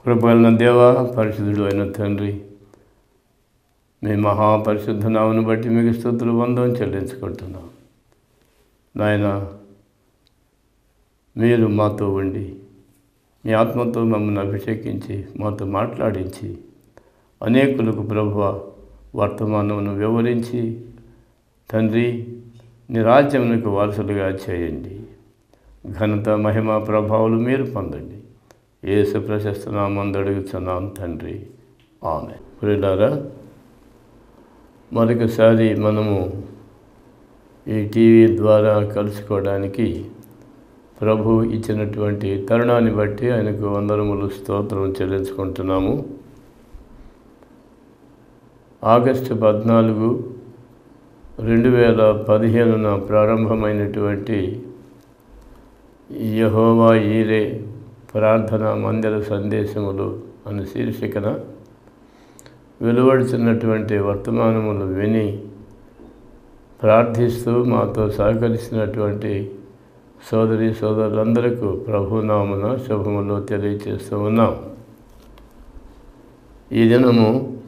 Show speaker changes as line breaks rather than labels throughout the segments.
కృపగలన దేవ పరిశుద్ధుడు అయిన తండ్రి మీ మహాపరిశుద్ధ నామను బట్టి మీకు స్థుతులు బంధం చెల్లించుకుంటున్నాం నాయన మీరు మాతో ఉండి మీ ఆత్మతో మమ్మల్ని అభిషేకించి మాతో మాట్లాడించి అనేకులకు ప్రభువ వర్తమానమును వివరించి తండ్రి నీ రాజ్యమునకు వారసులుగా చేయండి ఘనత మహిమ ప్రభావాలు మీరు పొందండి ఏసు ప్రశస్త నామందు అడుగుతున్నాం తండ్రి ఆమె ప్రియులారా మరొకసారి మనము ఈ టీవీ ద్వారా కలుసుకోవడానికి ప్రభు ఇచ్చినటువంటి తరుణాన్ని బట్టి ఆయనకు వందనములు స్తోత్రం చెల్లించుకుంటున్నాము ఆగస్టు పద్నాలుగు రెండు వేల పదిహేనున ప్రారంభమైనటువంటి యహోవా ఈరే ప్రార్థన మందిర సందేశములు అనే శీర్షికన వెలువడుతున్నటువంటి వర్తమానములు విని ప్రార్థిస్తూ మాతో సహకరిస్తున్నటువంటి సోదరి సోదరులందరకు ప్రభునామున శుభములు తెలియచేస్తూ ఉన్నాం ఈ దినము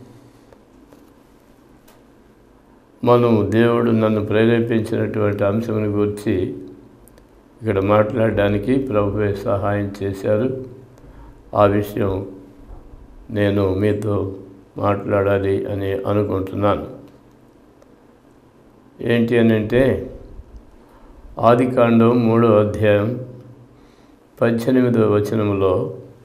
మనం దేవుడు నన్ను ప్రేరేపించినటువంటి అంశముని గురించి ఇక్కడ మాట్లాడడానికి ప్రభువే సహాయం చేశారు ఆ విషయం నేను మీతో మాట్లాడాలి అని అనుకుంటున్నాను ఏంటి అని అంటే ఆదికాండం మూడో అధ్యాయం పద్దెనిమిదో వచనములో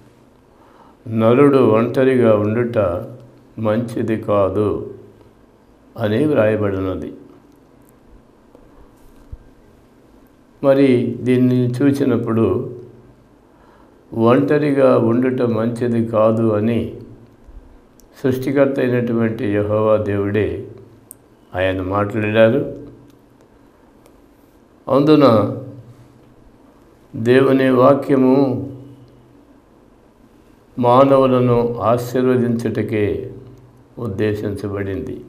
నరుడు ఒంటరిగా ఉండుట మంచిది కాదు అని వ్రాయబడినది మరి దీన్ని చూసినప్పుడు ఒంటరిగా ఉండుట మంచిది కాదు అని సృష్టికర్త అయినటువంటి యహోవా దేవుడే ఆయన మాట్లాడారు అందున దేవుని వాక్యము మానవులను ఆశీర్వదించుటకే ఉద్దేశించబడింది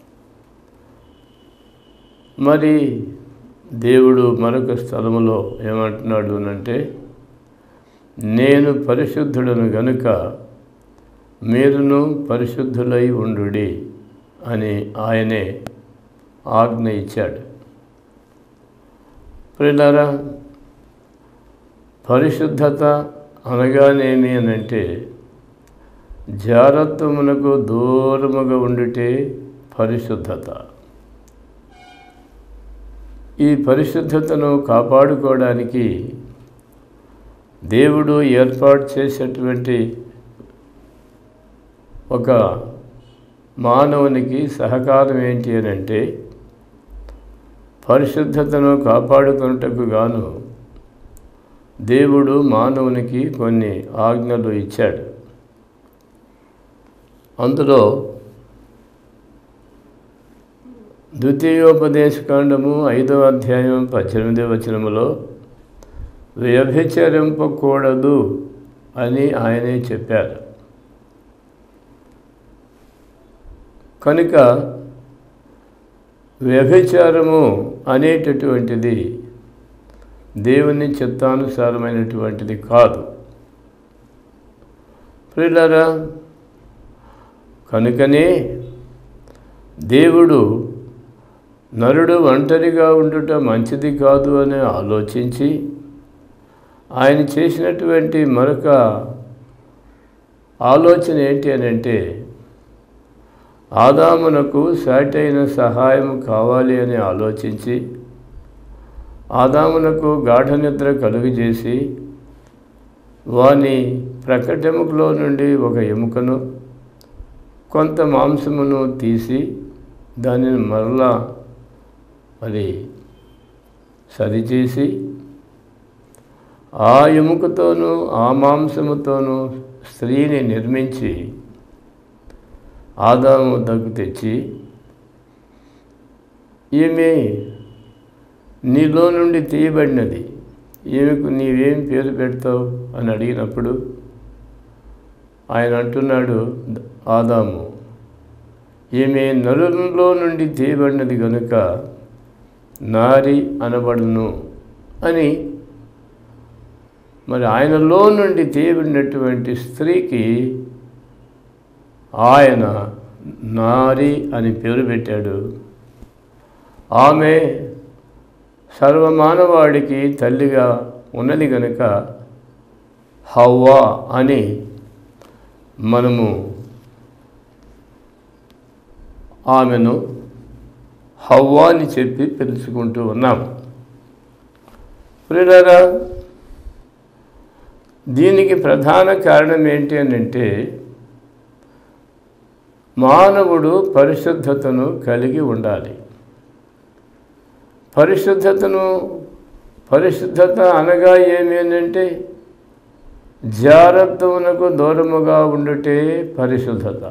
మరి దేవుడు మరొక స్థలములో ఏమంటున్నాడు అంటే నేను పరిశుద్ధుడను గనుక మీరును పరిశుద్ధులై ఉండుడి అని ఆయనే ఆజ్ఞ ఇచ్చాడు ప్రిలారా పరిశుద్ధత అనగానేమి అని అంటే జారత్వమునకు దూరముగా ఉండుటే పరిశుద్ధత ఈ పరిశుద్ధతను కాపాడుకోవడానికి దేవుడు ఏర్పాటు చేసేటువంటి ఒక మానవునికి సహకారం ఏంటి అని అంటే పరిశుద్ధతను కాపాడుకున్నటకు గాను దేవుడు మానవునికి కొన్ని ఆజ్ఞలు ఇచ్చాడు అందులో ద్వితీయోపదేశకాండము ఐదవ అధ్యాయం పద్దెనిమిదవ వచనములో వ్యభిచరింపకూడదు అని ఆయనే చెప్పారు కనుక వ్యభిచారము అనేటటువంటిది దేవుని చిత్తానుసారమైనటువంటిది కాదు ప్రియులరా కనుకనే దేవుడు నరుడు ఒంటరిగా ఉండుట మంచిది కాదు అని ఆలోచించి ఆయన చేసినటువంటి మరొక ఆలోచన ఏంటి అని అంటే ఆదామునకు సాటైన సహాయం కావాలి అని ఆలోచించి ఆదామునకు గాఢ నిద్ర కలుగజేసి వాని ప్రకటెముకలో నుండి ఒక ఎముకను కొంత మాంసమును తీసి దానిని మరలా మరి సరిచేసి ఆ ఎముకతోనూ ఆ మాంసముతోనూ స్త్రీని నిర్మించి ఆదాము దగ్గు తెచ్చి ఈమె నీలో నుండి తీయబడినది ఈమెకు నీవేం పేరు పెడతావు అని అడిగినప్పుడు ఆయన అంటున్నాడు ఆదాము ఈమె నలులో నుండి తీయబడినది కనుక నారి అనబడును అని మరి ఆయనలో నుండి తీయబడినటువంటి స్త్రీకి ఆయన నారి అని పేరు పెట్టాడు ఆమె సర్వమానవాడికి తల్లిగా ఉన్నది గనుక హవ్వా అని మనము ఆమెను హవ్వా అని చెప్పి పిలుచుకుంటూ ఉన్నాం ప్రియులారా దీనికి ప్రధాన కారణం ఏంటి అని అంటే మానవుడు పరిశుద్ధతను కలిగి ఉండాలి పరిశుద్ధతను పరిశుద్ధత అనగా ఏమి అంటే జారత్వమునకు దూరముగా ఉండుటే పరిశుద్ధత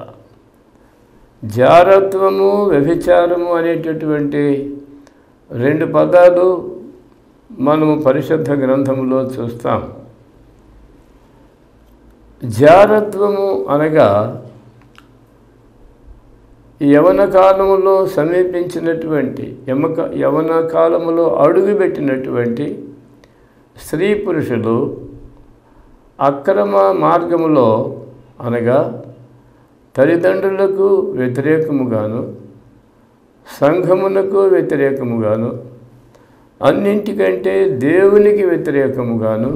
జారత్వము వ్యభిచారము అనేటటువంటి రెండు పదాలు మనము పరిశుద్ధ గ్రంథంలో చూస్తాం జారత్వము అనగా యవన కాలములో సమీపించినటువంటి యమక యవన కాలములో అడుగుపెట్టినటువంటి స్త్రీ పురుషులు అక్రమ మార్గములో అనగా తల్లిదండ్రులకు వ్యతిరేకముగాను సంఘమునకు వ్యతిరేకముగాను అన్నింటికంటే దేవునికి వ్యతిరేకముగాను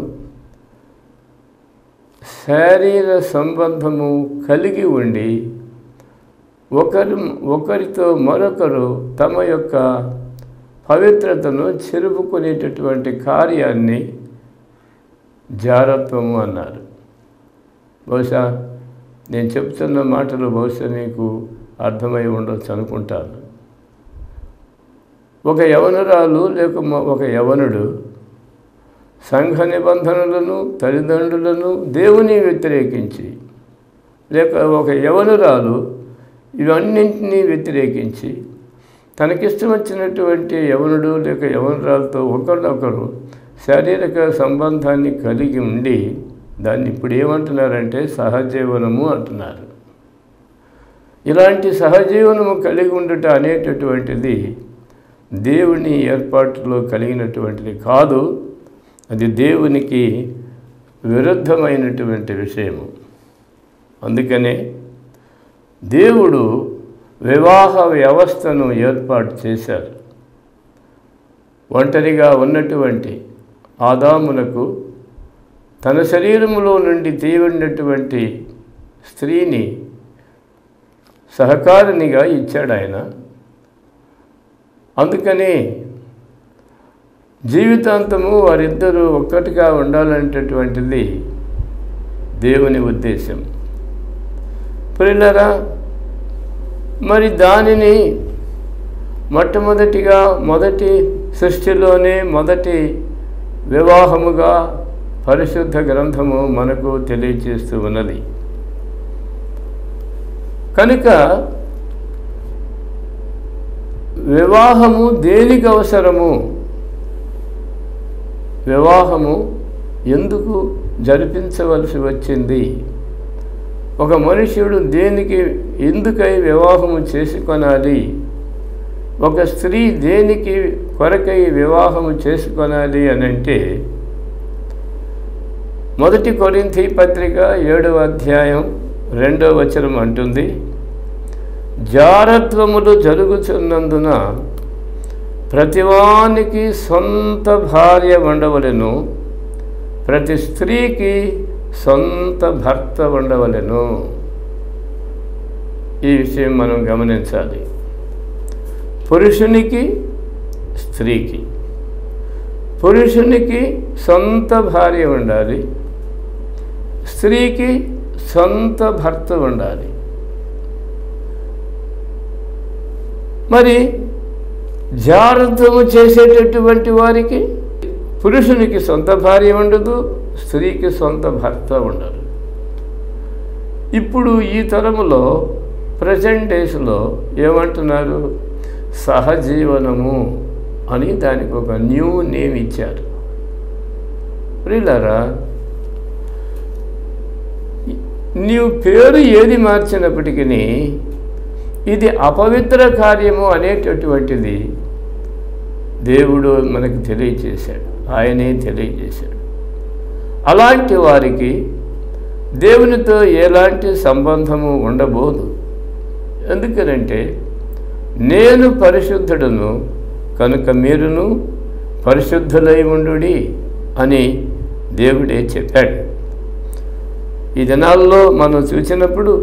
శారీర సంబంధము కలిగి ఉండి ఒకరి ఒకరితో మరొకరు తమ యొక్క పవిత్రతను చెరుపుకునేటటువంటి కార్యాన్ని జారత్వము అన్నారు బహుశా నేను చెప్తున్న మాటలు బహుశా నీకు అర్థమై ఉండొచ్చు అనుకుంటాను ఒక యవనురాలు లేక మ- ఒక యవనుడు సంఘ నిబంధనలను తల్లిదండ్రులను దేవుని వ్యతిరేకించి లేక ఒక యవనురాలు ఇవన్నింటినీ వ్యతిరేకించి తనకిష్టం వచ్చినటువంటి యవనుడు లేక యవనురాలతో ఒకరినొకరు శారీరక సంబంధాన్ని కలిగి ఉండి దాన్ని ఇప్పుడు ఏమంటున్నారంటే సహజీవనము అంటున్నారు ఇలాంటి సహజీవనము కలిగి ఉండుట అనేటటువంటిది దేవుని ఏర్పాటులో కలిగినటువంటిది కాదు అది దేవునికి విరుద్ధమైనటువంటి విషయము అందుకనే దేవుడు వివాహ వ్యవస్థను ఏర్పాటు చేశారు ఒంటరిగా ఉన్నటువంటి ఆదామునకు తన శరీరములో నుండి తీయబడినటువంటి స్త్రీని సహకారినిగా ఇచ్చాడు ఆయన అందుకని జీవితాంతము వారిద్దరూ ఒక్కటిగా ఉండాలనేటటువంటిది దేవుని ఉద్దేశం ప్రిల్లరా మరి దానిని మొట్టమొదటిగా మొదటి సృష్టిలోనే మొదటి వివాహముగా పరిశుద్ధ గ్రంథము మనకు తెలియచేస్తూ ఉన్నది కనుక వివాహము దేనికి అవసరము వివాహము ఎందుకు జరిపించవలసి వచ్చింది ఒక మనుష్యుడు దేనికి ఎందుకై వివాహము చేసుకొనాలి ఒక స్త్రీ దేనికి కొరకై వివాహము చేసుకొనాలి అని అంటే మొదటి కొరింథీ పత్రిక ఏడవ అధ్యాయం రెండవ వచనం అంటుంది జారత్వములు జరుగుచున్నందున ప్రతివానికి సొంత భార్య ఉండవలెను ప్రతి స్త్రీకి సొంత భర్త ఉండవలెను ఈ విషయం మనం గమనించాలి పురుషునికి స్త్రీకి పురుషునికి సొంత భార్య ఉండాలి స్త్రీకి సొంత భర్త ఉండాలి మరి జాగ్రత్తము చేసేటటువంటి వారికి పురుషునికి సొంత భార్య ఉండదు స్త్రీకి సొంత భర్త ఉండదు ఇప్పుడు ఈ తరములో ప్రజెంట్ డేస్లో ఏమంటున్నారు సహజీవనము అని దానికి ఒక న్యూ నేమ్ ఇచ్చారు ప్రియులారా నీవు పేరు ఏది మార్చినప్పటికీ ఇది అపవిత్ర కార్యము అనేటటువంటిది దేవుడు మనకు తెలియచేశాడు ఆయనే తెలియజేశాడు అలాంటి వారికి దేవునితో ఎలాంటి సంబంధము ఉండబోదు ఎందుకనంటే నేను పరిశుద్ధుడును కనుక మీరును పరిశుద్ధులై ఉండుడి అని దేవుడే చెప్పాడు ఈ దినాల్లో మనం చూసినప్పుడు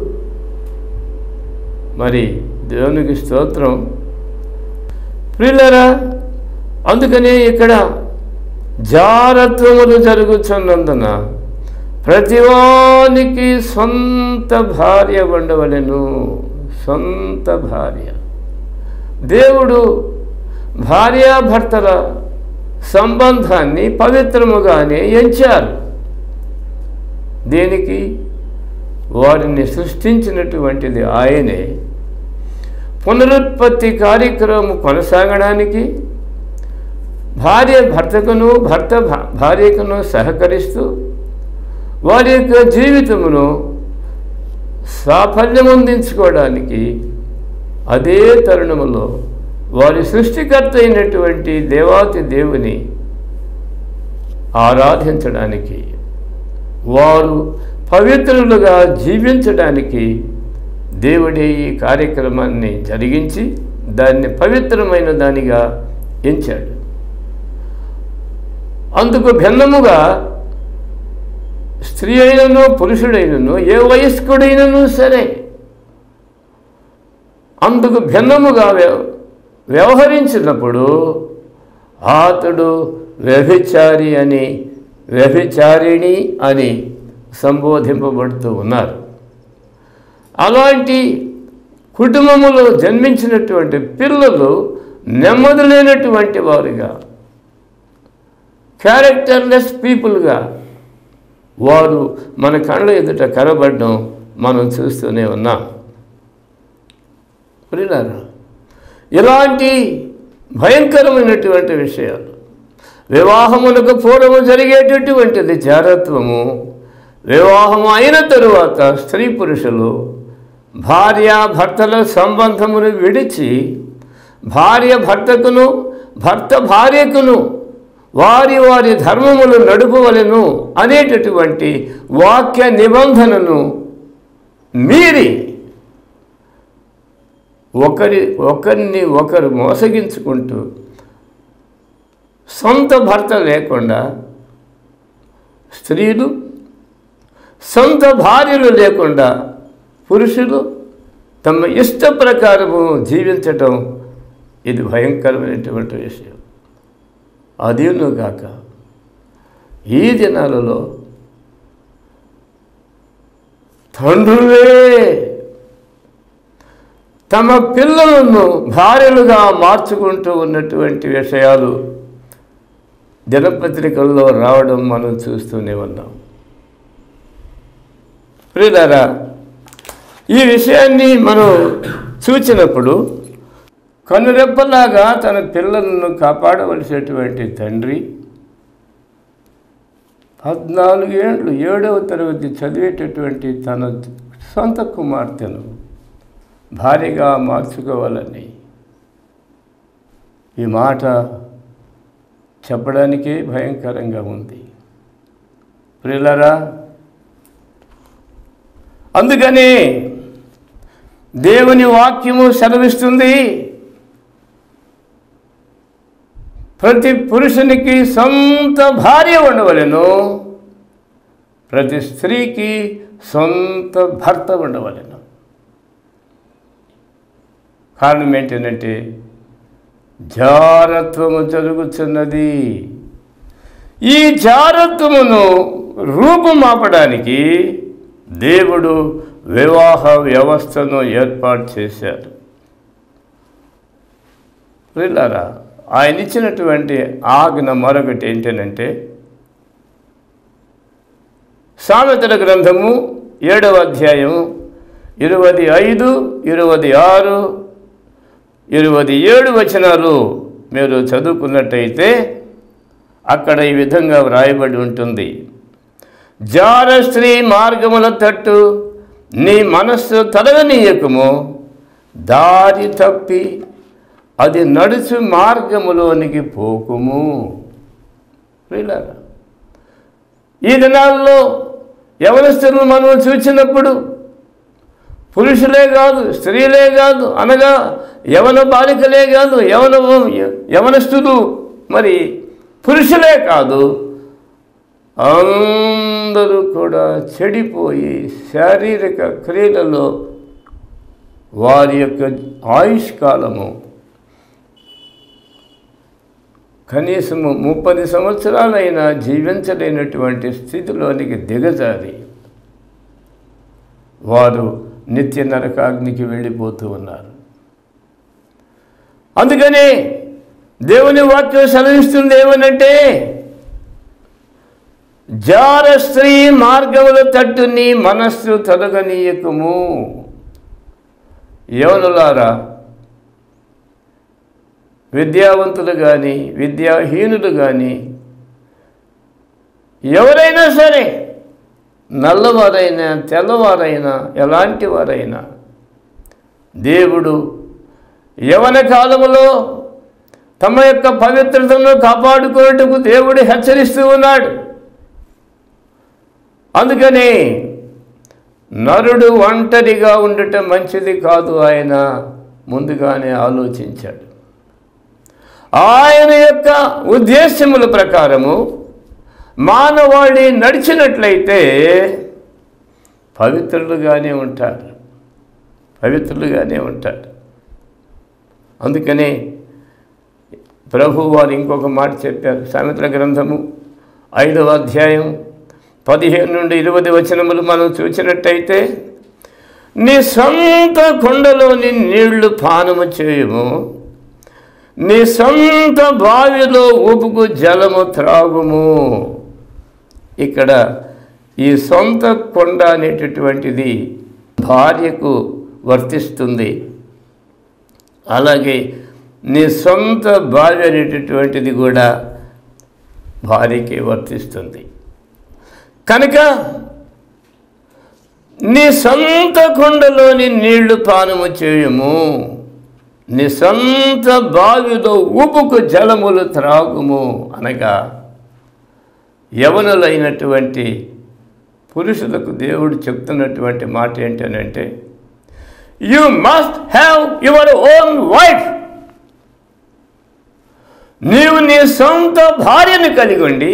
మరి దేవునికి స్తోత్రం ప్రియులరా అందుకనే ఇక్కడ జారత్వములు జరుగుతున్నందున ప్రతివానికి సొంత భార్య ఉండవలెను సొంత భార్య దేవుడు భార్యాభర్తల సంబంధాన్ని పవిత్రముగానే ఎంచారు దేనికి వారిని సృష్టించినటువంటిది ఆయనే పునరుత్పత్తి కార్యక్రమం కొనసాగడానికి భార్య భర్తకును భర్త భా- భార్యకును సహకరిస్తూ వారి యొక్క జీవితమును సాఫల్యమందించుకోవడానికి అదే తరుణములో వారి సృష్టికర్త అయినటువంటి దేవాతి దేవుని ఆరాధించడానికి వారు పవిత్రులుగా జీవించడానికి దేవుడే ఈ కార్యక్రమాన్ని జరిగించి దాన్ని పవిత్రమైన దానిగా ఎంచాడు అందుకు భిన్నముగా స్త్రీ అయినను పురుషుడైనను ఏ వయస్కుడైనను సరే అందుకు భిన్నముగా వ్యవ- వ్యవహరించినప్పుడు అతడు వ్యభిచారి అని వ్యభిచారిణి అని సంబోధింపబడుతూ ఉన్నారు అలాంటి కుటుంబములో జన్మించినటువంటి పిల్లలు నెమ్మది లేనటువంటి వారుగా క్యారెక్టర్లెస్ పీపుల్గా వారు మన కళ్ళ ఎదుట కనబడడం మనం చూస్తూనే ఉన్నాం ప్రియులారా ఇలాంటి భయంకరమైనటువంటి విషయాలు వివాహమునకు పూర్వము జరిగేటటువంటిది జారత్వము వివాహం అయిన తరువాత స్త్రీ పురుషులు భార్య భర్తల సంబంధమును విడిచి భార్య భర్తకును భర్త భార్యకును వారి వారి ధర్మములు నడుపవలెను అనేటటువంటి వాక్య నిబంధనను మీరి ఒకరి ఒకరిని ఒకరు మోసగించుకుంటూ సొంత భర్త లేకుండా స్త్రీలు సొంత భార్యలు లేకుండా పురుషులు తమ ఇష్ట ప్రకారము జీవించటం ఇది భయంకరమైనటువంటి విషయం అదేను గాక ఈ దినాలలో తండ్రులే తమ పిల్లలను భార్యలుగా మార్చుకుంటూ ఉన్నటువంటి విషయాలు దినపత్రికల్లో రావడం మనం చూస్తూనే ఉన్నాం ప్రియులారా ఈ విషయాన్ని మనం చూచినప్పుడు కనురెప్పలాగా తన పిల్లలను కాపాడవలసినటువంటి తండ్రి పద్నాలుగేళ్ళు ఏడవ తరగతి చదివేటటువంటి తన సొంత కుమార్తెను భార్యగా మార్చుకోవాలని ఈ మాట చెప్పడానికే భయంకరంగా ఉంది ప్రియులరా అందుకని దేవుని వాక్యము సెలవిస్తుంది ప్రతి పురుషునికి సొంత భార్య ఉండవలెను ప్రతి స్త్రీకి సొంత భర్త ఉండవలెను కారణం ఏంటంటే జారత్వము జరుగుతున్నది ఈ జారత్వమును రూపుమాపడానికి దేవుడు వివాహ వ్యవస్థను ఏర్పాటు చేశారు వీళ్ళారా ఆయన ఇచ్చినటువంటి ఆజ్ఞ మరొకటి ఏంటంటే సామెతల గ్రంథము ఏడవ అధ్యాయం ఇరవై ఐదు ఇరవై ఆరు ఇరవై ఏడు వచనాలు మీరు చదువుకున్నట్టయితే అక్కడ ఈ విధంగా వ్రాయబడి ఉంటుంది జార స్త్రీ మార్గముల తట్టు నీ మనస్సు తలగనీయకము దారి తప్పి అది నడుచు మార్గములోనికి పోకుము ప్రియులారా ఈ దినాల్లో యవనస్తులను మనం చూసినప్పుడు పురుషులే కాదు స్త్రీలే కాదు అనగా యవన బాలికలే కాదు యవన యవనస్తులు మరి పురుషులే కాదు అందరూ కూడా చెడిపోయి శారీరక క్రియలలో వారి యొక్క ఆయుష్ కాలము కనీసము ముప్పది సంవత్సరాలైనా జీవించలేనటువంటి స్థితిలోనికి దిగజారి వారు నిత్య నరకాగ్నికి వెళ్ళిపోతూ ఉన్నారు అందుకని దేవుని వాక్యం సెలవిస్తుంది ఏమనంటే జార స్త్రీ మార్గముల తట్టుని మనస్సు తొలగనీయకము యవనులారా విద్యావంతులు కానీ విద్యాహీనులు కానీ ఎవరైనా సరే నల్లవారైనా తెల్లవారైనా ఎలాంటి వారైనా దేవుడు యవన కాలములో తమ యొక్క పవిత్రతను కాపాడుకున్నట్టుకు దేవుడు హెచ్చరిస్తూ ఉన్నాడు అందుకని నరుడు ఒంటరిగా ఉండటం మంచిది కాదు ఆయన ముందుగానే ఆలోచించాడు ఆయన యొక్క ఉద్దేశముల ప్రకారము మానవాళి నడిచినట్లయితే పవిత్రులుగానే ఉంటారు పవిత్రులుగానే ఉంటారు అందుకనే ప్రభు వారు ఇంకొక మాట చెప్పారు సామెతల గ్రంథము ఐదవ అధ్యాయం పదిహేను నుండి ఇరవై వచనములు మనం చూసినట్టయితే నీ సొంత కొండలోని నీళ్లు పానము చేయము నీ సొంత బావిలో ఉపుకు జలము త్రాగుము ఇక్కడ ఈ సొంత కొండ అనేటటువంటిది భార్యకు వర్తిస్తుంది అలాగే నీ సొంత బావి అనేటటువంటిది కూడా భార్యకి వర్తిస్తుంది కనుక నీ సొంత కొండలోని నీళ్లు పానము చేయము నీ సొంత బావిలో ఉపుకు జలములు త్రాగుము అనగా యవనులైనటువంటి పురుషులకు దేవుడు చెప్తున్నటువంటి మాట ఏంటనంటే you must have your own wife నీవు నీ సొంత భార్యను కలిగి ఉండి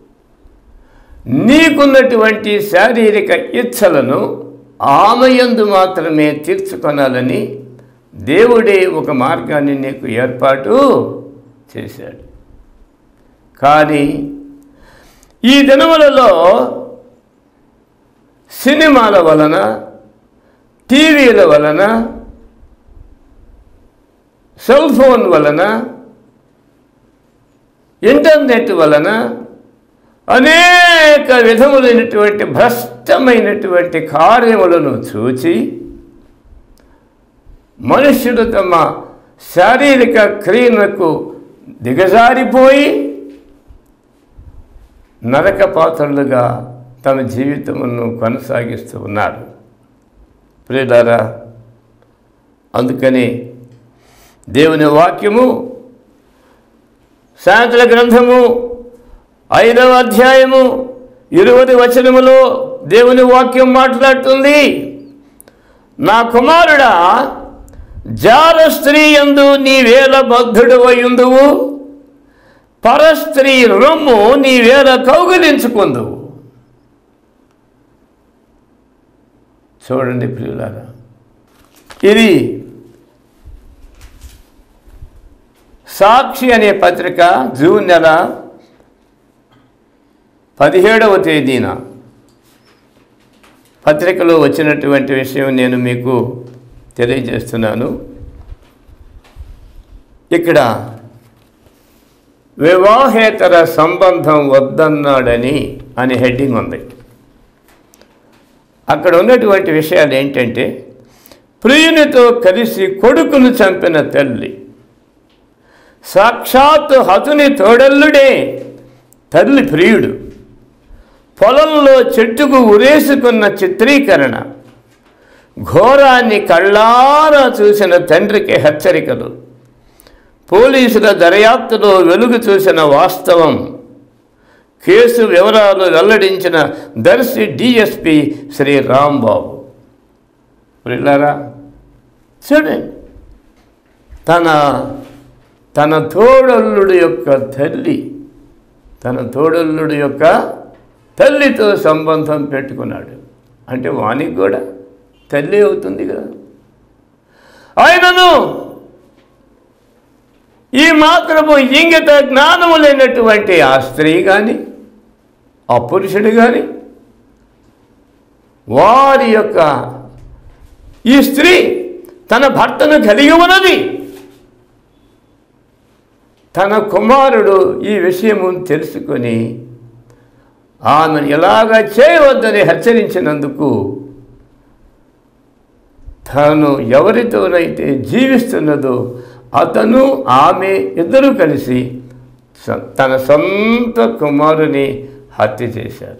నీకున్నటువంటి శారీరక ఇచ్ఛలను ఆమెయందు మాత్రమే తీర్చుకొనాలని దేవుడే ఒక మార్గాన్ని నీకు ఏర్పాటు చేశాడు కానీ ఈ దినములలో సినిమాల వలన టీవీల వలన సెల్ ఫోన్ వలన ఇంటర్నెట్ వలన అనేక విధములైనటువంటి భ్రష్టమైనటువంటి కార్యములను చూచి మనుష్యుడు తమ శారీరక క్రియలకు దిగజారిపోయి నరక పాత్రలుగా తమ జీవితమును కొనసాగిస్తూ ఉన్నారు ప్రియులారా అందుకని దేవుని వాక్యము శాంతుల గ్రంథము ఐదవ అధ్యాయము ఇరువది వచనములో దేవుని వాక్యం మాట్లాడుతుంది నా కుమారుడా జార స్త్రీ యందు నీవేల బద్ధుడు అయ్యుందువు పరస్త్రీ రొమ్ము నీవేల కౌగిలించుకుందువు చూడండి ప్రియులారా ఇది సాక్షి అనే పత్రిక జూన్ నెల పదిహేడవ తేదీన పత్రికలో వచ్చినటువంటి విషయం నేను మీకు తెలియజేస్తున్నాను ఇక్కడ వివాహేతర సంబంధం వద్దన్నాడని అని హెడ్డింగ్ ఉంది అక్కడ ఉన్నటువంటి విషయాలు ఏంటంటే ప్రియునితో కలిసి కొడుకును చంపిన తల్లి సాక్షాత్తు హతుని తోడల్లుడే తల్లి ప్రియుడు పొలంలో చెట్టుకు ఉరేసుకున్న చిత్రీకరణ ఘోరాన్ని కళ్ళారా చూసిన తండ్రికి హెచ్చరికలు పోలీసుల దర్యాప్తులో వెలుగు చూసిన వాస్తవం కేసు వివరాలు వెల్లడించిన దర్శి డిఎస్పి శ్రీ రాంబాబు వెళ్ళారా చూడండి తన తన తోడల్లుడు యొక్క తల్లి తన తోడల్లుడు యొక్క తల్లితో సంబంధం పెట్టుకున్నాడు అంటే వానికి కూడా తల్లి అవుతుంది కదా ఆయనను ఈ మాత్రము ఇంగిత జ్ఞానము లేనటువంటి ఆ స్త్రీ కానీ ఆ పురుషుడు కానీ వారి యొక్క ఈ స్త్రీ తన భర్తను కలిగి ఉన్నది తన కుమారుడు ఈ విషయము తెలుసుకొని ఆమెను ఎలాగ చేయవద్దని హెచ్చరించినందుకు తాను ఎవరితోనైతే జీవిస్తున్నదో అతను ఆమె ఇద్దరు కలిసి స- తన సొంత కుమారుని హత్య చేశారు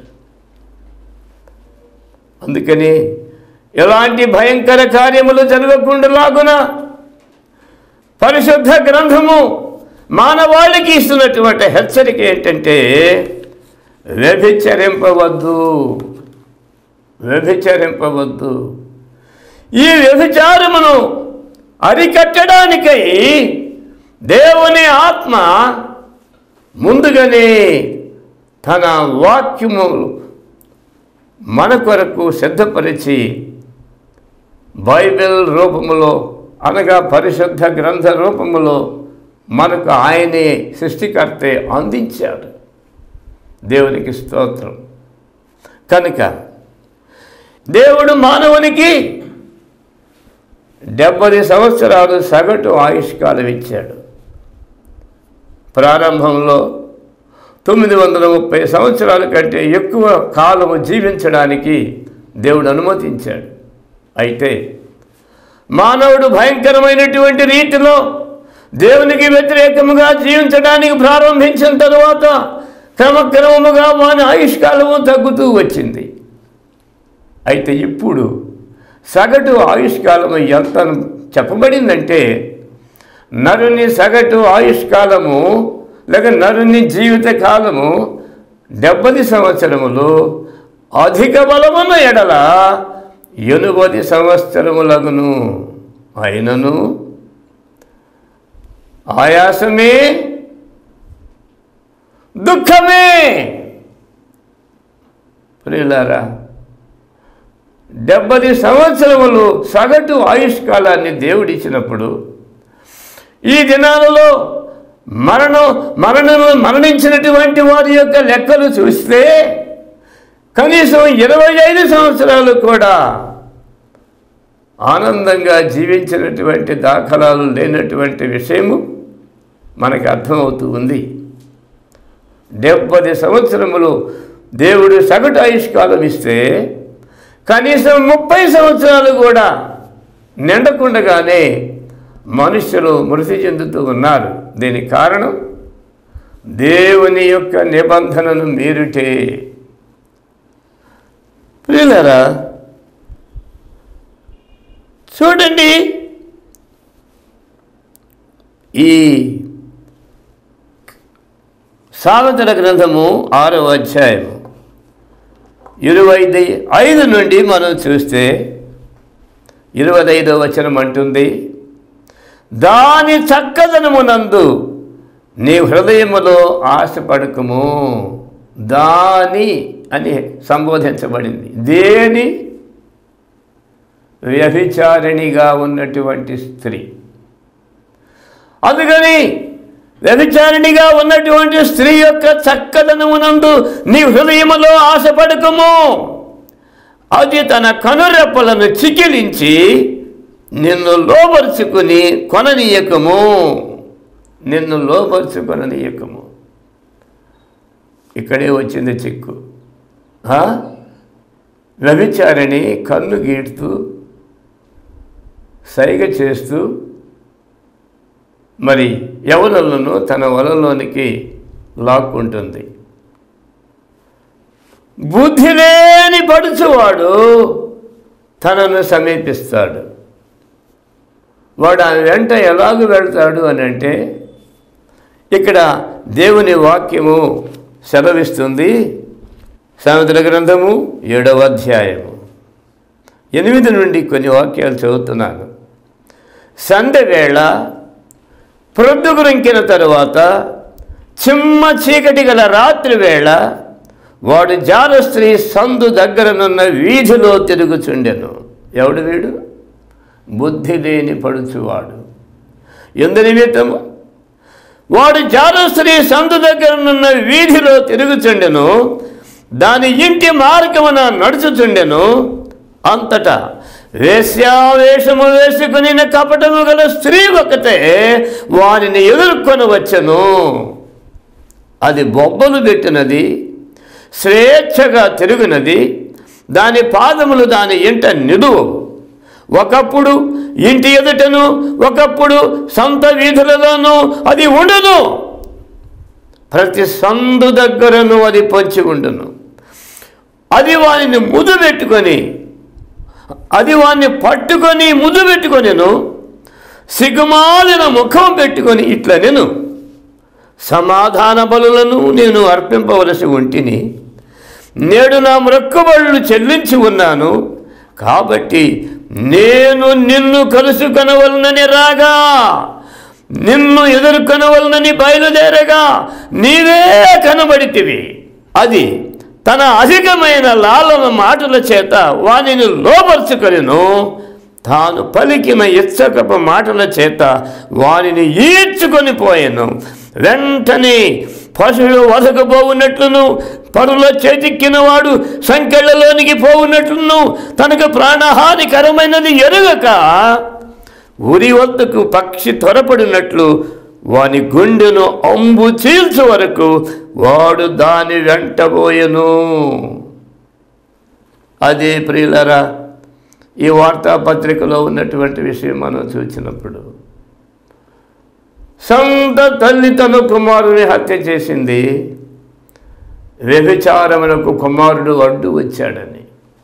అందుకని ఎలాంటి భయంకర కార్యములు జరగకుండాలాగున పరిశుద్ధ గ్రంథము మానవాళికి ఇస్తున్నటువంటి హెచ్చరిక ఏంటంటే వ్యభిచరింపవద్దు వ్యభిచరింపవద్దు ఈ వ్యభిచారమును అరికట్టడానికై దేవుని ఆత్మ ముందుగానే తన వాక్యము మన కొరకు సిద్ధపరిచి బైబిల్ రూపములో అనగా పరిశుద్ధ గ్రంథ రూపములో మనకు ఆయనే సృష్టికర్తే అందించాడు దేవునికి స్తోత్రం కనుక దేవుడు మానవునికి డెబ్బై సంవత్సరాలు సగటు ఆయుష్కాలం ఇచ్చాడు ప్రారంభంలో తొమ్మిది వందల ముప్పై సంవత్సరాల కంటే ఎక్కువ కాలము జీవించడానికి దేవుడు అనుమతించాడు అయితే మానవుడు భయంకరమైనటువంటి రీతిలో దేవునికి వ్యతిరేకముగా జీవించడానికి ప్రారంభించిన తరువాత క్రమక్రమముగా వాని ఆయుష్కాలము తగ్గుతూ వచ్చింది అయితే ఇప్పుడు సగటు ఆయుష్కాలము ఎంత చెప్పబడిందంటే నరుని సగటు ఆయుష్కాలము లేక నరుని జీవిత కాలము డెబ్బై సంవత్సరములు అధిక బలమున్న ఎడల ఎనుబది సంవత్సరములగును అయినను ఆయాసమే దుఃఖమే ప్రియులారా డెబ్బై సంవత్సరములు సగటు ఆయుష్కాలాన్ని దేవుడిచ్చినప్పుడు ఈ దినాలలో మరణం మరణము మరణించినటువంటి వారి యొక్క లెక్కలు చూస్తే కనీసం ఇరవై ఐదు సంవత్సరాలు కూడా ఆనందంగా జీవించినటువంటి దాఖలాలు లేనటువంటి విషయము మనకు అర్థమవుతూ ఉంది డెబ్బై సంవత్సరములు దేవుడు సగటు ఆయుష్కాలం ఇస్తే కనీసం ముప్పై సంవత్సరాలు కూడా నిండకుండగానే మనుషులు మృతి చెందుతూ ఉన్నారు దీనికి కారణం దేవుని యొక్క నిబంధనను మీరుటే ప్రియులరా చూడండి ఈ సామెతల గ్రంథము ఆరవ అధ్యాయము ఇరవై ఐదు నుండి మనం చూస్తే ఇరవై ఐదో వచనం అంటుంది దాని చక్కదనమునందు నీ హృదయములో ఆశపడకము దాని అని సంబోధించబడింది దేని వ్యభిచారిణిగా ఉన్నటువంటి స్త్రీ అందుకని వ్యభిచారిణిగా ఉన్నటువంటి స్త్రీ యొక్క చక్కదనమునందు నీ హృదయములో ఆశపడకము అది తన కనురెప్పలను చికిలించి నిన్ను లోపరుచుకుని కొననీయకము నిన్ను లోపరుచుకొననీయకము ఇక్కడే వచ్చింది చిక్కు ఆ? వ్యభిచారిణి కన్ను గీడుతూ సైగ చేస్తూ మరి యవనులను తన వలలోనికి లాక్కుంటుంది బుద్ధి లేని పడుచువాడు తనను సమీపిస్తాడు వాడు ఆమె వెంట ఎలాగ వెళ్తాడు అని అంటే ఇక్కడ దేవుని వాక్యము సెలవిస్తుంది సామెతల గ్రంథము ఏడవ అధ్యాయము ఎనిమిది నుండి కొన్ని వాక్యాలు చదువుతున్నాను సంధ్య వేళ ప్రొద్దుగురింకిన తరువాత చిమ్మ చీకటి గల రాత్రి వేళ వాడు జార స్త్రీ సందు దగ్గరనున్న వీధిలో తిరుగుచుండెను ఎవడు వీడు బుద్ధి లేని పడుచువాడు ఎందు నిమిత్తము వాడు జార స్త్రీ సందు దగ్గరనున్న వీధిలో తిరుగుచుండెను దాని ఇంటి మార్గమున నడుచుచుండెను అంతటా వేశ్యావేషము వేసుకుని కపటము గల స్త్రీ ఒకతే వారిని ఎదుర్కొని వచ్చను అది బొబ్బలు పెట్టినది స్వేచ్ఛగా తిరుగునది దాని పాదములు దాని ఇంట నిలువు ఒకప్పుడు ఇంటి ఎదుటను ఒకప్పుడు సొంత వీధులలోనూ అది ఉండదు ప్రతి సందు దగ్గరను అది పొంచి ఉండును అది వారిని ముదు పెట్టుకొని అది వాడిని పట్టుకొని ముద్దు పెట్టుకొనిను సిగ్గుమాలిన ముఖం పెట్టుకొని ఇట్లా నేను సమాధాన బలులను నేను అర్పింపవలసి ఉంటిని నేడు నా మ్రొక్కబళ్ళు చెల్లించి ఉన్నాను కాబట్టి నేను నిన్ను కలుసుకొనవలనని రాగా నిన్ను ఎదుర్కొనవలనని బయలుదేరగా నీవే కనబడితివి అది తన అధికమైన లాలన మాటల చేత వానిని లోపరుచుకొనిను తాను పలికిన ఇచ్చకపు మాటల చేత వానిని ఈడ్చుకొని పోయాను వెంటనే పశువులు వదకపోవున్నట్లును పరుల చేతిక్కిన వాడు సంకెళ్ళలోనికి పోవున్నట్లును తనకు ప్రాణహానికరమైనది ఎరుగక ఉరి వద్దకు పక్షి త్వరపడినట్లు వాని గుండెను అంబు చీల్చు వరకు వాడు దాని వెంటబోయెను అదే ప్రియులరా ఈ వార్తాపత్రికలో ఉన్నటువంటి విషయం మనం చూసినప్పుడు సొంత తల్లి తన కుమారుని హత్య చేసింది వ్యభిచారమునకు కుమారుడు అడ్డు వచ్చాడని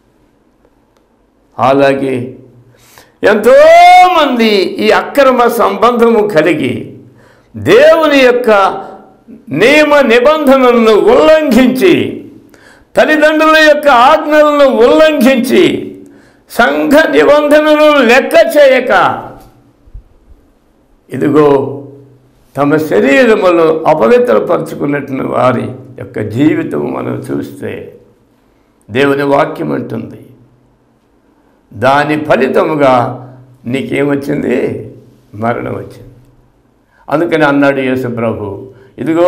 అలాగే ఎంతోమంది ఈ అక్రమ సంబంధము కలిగి దేవుని యొక్క నియమ నిబంధనలను ఉల్లంఘించి తల్లిదండ్రుల యొక్క ఆజ్ఞలను ఉల్లంఘించి సంఘ నిబంధనలను లెక్క చేయక ఇదిగో తమ శరీరములో అపవిత్రపరుచుకున్నట్టు వారి యొక్క జీవితం మనం చూస్తే దేవుని వాక్యం అంటుంది దాని ఫలితముగా నీకేమొచ్చింది మరణం వచ్చింది అందుకని అన్నాడు యేసు ప్రభు ఇదిగో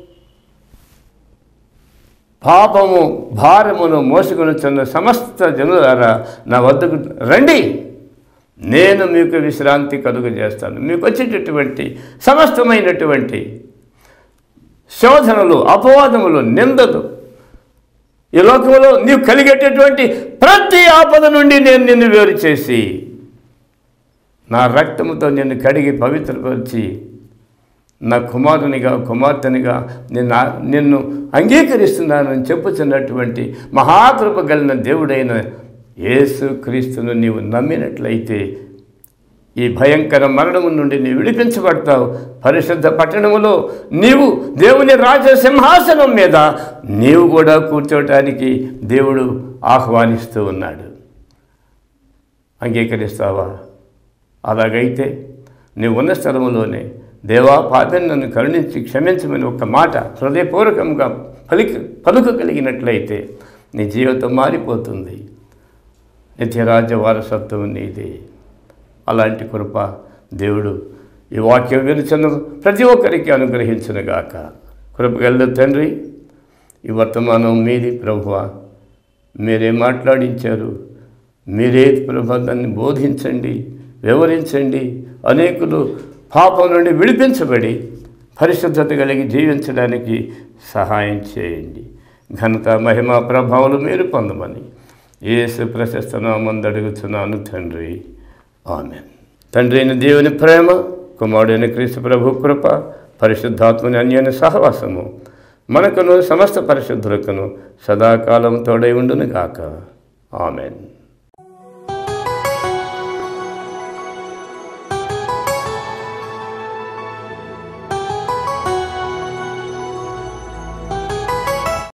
పాపము భారమును మోసుకొనుచున్న సమస్త జనులారా నా వద్దకు రండి నేను మీకు విశ్రాంతి కలుగు చేస్తాను మీకు వచ్చేటటువంటి సమస్తమైనటువంటి శోధనలు అపవాదములు నిందలు ఈ లోకంలో నీవు కలిగేటటువంటి ప్రతి ఆపద నుండి నేను నిన్ను వేరు చేసి నా రక్తముతో నిన్ను కడిగి పవిత్రపరిచి నా కుమారునిగా కుమార్తెనిగా నిన్ను ఆ- నిన్ను అంగీకరిస్తున్నానని చెప్పుచున్నటువంటి మహాకృప కలిగిన దేవుడైన యేసు క్రీస్తును నీవు నమ్మినట్లయితే ఈ భయంకర మరణము నుండి నీవు విడిపించబడతావు పరిశుద్ధ పట్టణములో నీవు దేవుని రాజ సింహాసనం మీద నీవు కూడా కూర్చోటానికి దేవుడు ఆహ్వానిస్తూ ఉన్నాడు అంగీకరిస్తావా అలాగైతే నీవు ఉన్న స్థలములోనే దేవా పాపని నన్ను కరుణించి క్షమించమని ఒక మాట హృదయపూర్వకంగా పలిక పలుకగలిగినట్లయితే నీ జీవితం మారిపోతుంది నిత్యరాజ్య వారసత్వం నీదే అలాంటి కృప దేవుడు ఈ వాక్యం వినుచున్న ప్రతి ఒక్కరికి అనుగ్రహించునుగాక కృపగల తండ్రి ఈ వర్తమానం మీది ప్రభువ మీరే మాట్లాడించారు మీరే ప్రభు దాన్ని బోధించండి వివరించండి అనేకులు పాపం నుండి విడిపించబడి పరిశుద్ధత కలిగి జీవించడానికి సహాయం చేయండి ఘనత మహిమ ప్రభావాలు మీరు పొందమని యేసు ప్రశస్త నామందు అడుగుతున్నాను తండ్రి ఆమె తండ్రి అయిన దేవుని ప్రేమ కుమారుడైన క్రీస్తు ప్రభు కృప పరిశుద్ధాత్మని అన్యోన్య సహవాసము మనకును సమస్త పరిశుద్ధులకును సదాకాలం తోడై ఉండును గాక ఆమెన్